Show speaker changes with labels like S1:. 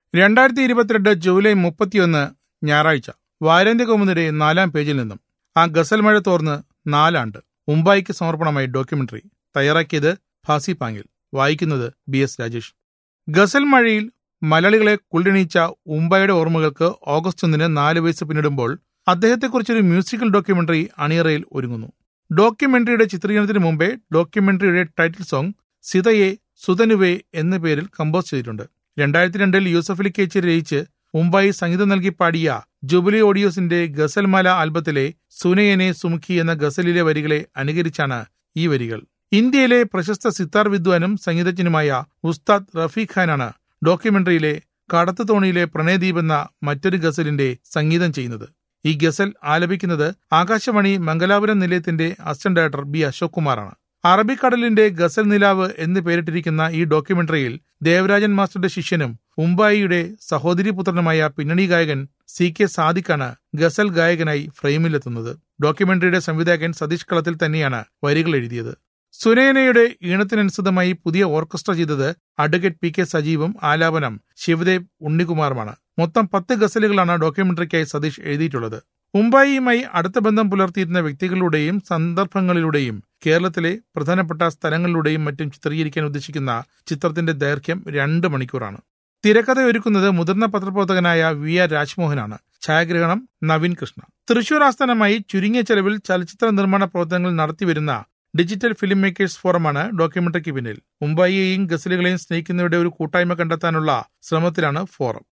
S1: രണ്ടായിരത്തി ഇരുപത്തിരണ്ട് ജൂലൈ മുപ്പത്തിയൊന്ന് ഞായറാഴ്ച വാരാന്ത്യ കൗമുദിയുടെ നാലാം പേജിൽ നിന്നും ആ ഗസൽ മഴ തോർന്ന് നാലാണ്ട് മുംബൈക്ക് സമർപ്പണമായി ഡോക്യുമെന്ററി തയ്യാറാക്കിയത് ഫാസി പാങ്ങിൽ വായിക്കുന്നത് ബി എസ് രാജേഷ് ഗസൽ മഴയിൽ മലയാളികളെ കുളിരണീച്ച ഉംബായുടെ ഓർമ്മകൾക്ക് ഓഗസ്റ്റ് ഒന്നിന് നാല് വയസ്സ് പിന്നിടുമ്പോൾ അദ്ദേഹത്തെക്കുറിച്ചൊരു മ്യൂസിക്കൽ ഡോക്യുമെന്ററി അണിയറയിൽ ഒരുങ്ങുന്നു ഡോക്യുമെന്ററിയുടെ ചിത്രീകരണത്തിന് മുമ്പേ ഡോക്യുമെന്ററിയുടെ ടൈറ്റിൽ സോങ് സിതയെ സുതനുവേ എന്ന പേരിൽ കമ്പോസ് ചെയ്തിട്ടുണ്ട് രണ്ടായിരത്തി രണ്ടിൽ യൂസഫലി കേച്ചി രചിച്ച് മുംബൈ സംഗീതം നൽകി പാടിയ ജുബിലി ഓഡിയോസിന്റെ ഗസൽമാല ആൽബത്തിലെ സുനയനെ സുമുഖി എന്ന ഗസലിലെ വരികളെ അനുകരിച്ചാണ് ഈ വരികൾ ഇന്ത്യയിലെ പ്രശസ്ത സിത്താർ വിദ്വാനും സംഗീതജ്ഞനുമായ ഉസ്താദ് റഫീഖ് ഖാനാണ് ഡോക്യുമെന്ററിയിലെ കടത്തുതോണിയിലെ പ്രണയദീപ് എന്ന മറ്റൊരു ഗസലിന്റെ സംഗീതം ചെയ്യുന്നത് ഈ ഗസൽ ആലപിക്കുന്നത് ആകാശവാണി മംഗലാപുരം നിലയത്തിന്റെ അസിസ്റ്റന്റ് ഡയറക്ടർ ബി അശോക് കുമാറാണ് അറബിക്കടലിന്റെ ഗസൽ നിലാവ് എന്ന് പേരിട്ടിരിക്കുന്ന ഈ ഡോക്യുമെന്ററിയിൽ ദേവരാജൻ മാസ്റ്ററുടെ ശിഷ്യനും മുംബൈയുടെ സഹോദരി പുത്രനുമായ പിന്നണി ഗായകൻ സി കെ സാദിഖാണ് ഗസൽ ഗായകനായി ഫ്രെയിമിലെത്തുന്നത് ഡോക്യുമെന്ററിയുടെ സംവിധായകൻ സതീഷ് കളത്തിൽ തന്നെയാണ് വരികൾ എഴുതിയത് സുനയനയുടെ ഈണത്തിനനുസൃതമായി പുതിയ ഓർക്കസ്ട്ര ചെയ്തത് അഡ്വക്കേറ്റ് പി കെ സജീവും ആലാപനം ശിവദേവ് ഉണ്ണികുമാറുമാണ് മൊത്തം പത്ത് ഗസലുകളാണ് ഡോക്യുമെന്ററിക്കായി സതീഷ് എഴുതിയിട്ടുള്ളത് മുംബൈയുമായി അടുത്ത ബന്ധം പുലർത്തിയിരുന്ന വ്യക്തികളിലൂടെയും സന്ദർഭങ്ങളിലൂടെയും കേരളത്തിലെ പ്രധാനപ്പെട്ട സ്ഥലങ്ങളിലൂടെയും മറ്റും ചിത്രീകരിക്കാൻ ഉദ്ദേശിക്കുന്ന ചിത്രത്തിന്റെ ദൈർഘ്യം രണ്ട് മണിക്കൂറാണ് തിരക്കഥ ഒരുക്കുന്നത് മുതിർന്ന പത്രപ്രവർത്തകനായ വി ആർ രാജ്മോഹനാണ് ഛായാഗ്രഹണം നവീൻ കൃഷ്ണ തൃശൂർ ആസ്ഥാനമായി ചുരുങ്ങിയ ചെലവിൽ ചലച്ചിത്ര നിർമ്മാണ പ്രവർത്തനങ്ങൾ നടത്തിവരുന്ന ഡിജിറ്റൽ ഫിലിം മേക്കേഴ്സ് ഫോറമാണ് ഡോക്യുമെന്ററിക്ക് പിന്നിൽ മുംബൈയെയും ഗസലുകളെയും സ്നേഹിക്കുന്നവരുടെ ഒരു കൂട്ടായ്മ കണ്ടെത്താനുള്ള ശ്രമത്തിലാണ് ഫോറം